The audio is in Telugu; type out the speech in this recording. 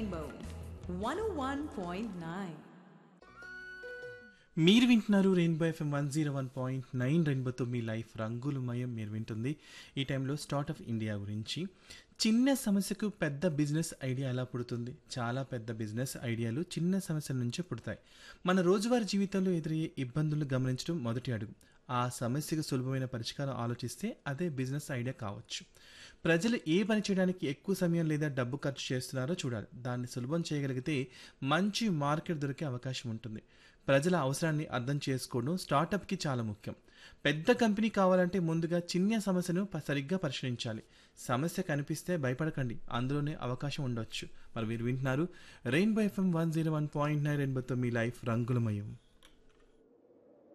Rainbow 101.9. మీరు వింటున్నారు rainbow FM one zero one point nine రెయిన్బోతో మీ లైఫ్ రంగులమయం మీరు వింటుంది ఈ టైంలో స్టార్ట్ ఆఫ్ ఇండియా గురించి చిన్న సమస్యకు పెద్ద బిజినెస్ ఐడియా ఎలా పుడుతుంది చాలా పెద్ద బిజినెస్ ఐడియాలు చిన్న సమస్యల నుంచే పుడతాయి మన రోజువారీ జీవితంలో ఎదురయ్యే ఇబ్బందులు గమనించడం మొదటి అడుగు ఆ సమస్యకు సులభమైన పరిష్కారం ఆలోచిస్తే అదే బిజినెస్ ఐడియా కావచ్చు ప్రజలు ఏ పని చేయడానికి ఎక్కువ సమయం లేదా డబ్బు ఖర్చు చేస్తున్నారో చూడాలి దాన్ని సులభం చేయగలిగితే మంచి మార్కెట్ దొరికే అవకాశం ఉంటుంది ప్రజల అవసరాన్ని అర్థం చేసుకోవడం స్టార్టప్కి చాలా ముఖ్యం పెద్ద కంపెనీ కావాలంటే ముందుగా చిన్న సమస్యను ప- సరిగ్గా పరిశీలించాలి సమస్య కనిపిస్తే భయపడకండి అందులోనే అవకాశం ఉండొచ్చు మరి మీరు వింటున్నారు rainbow FM one zero one point nine రెయిన్బోతో మీ లైఫ్ రంగులమయం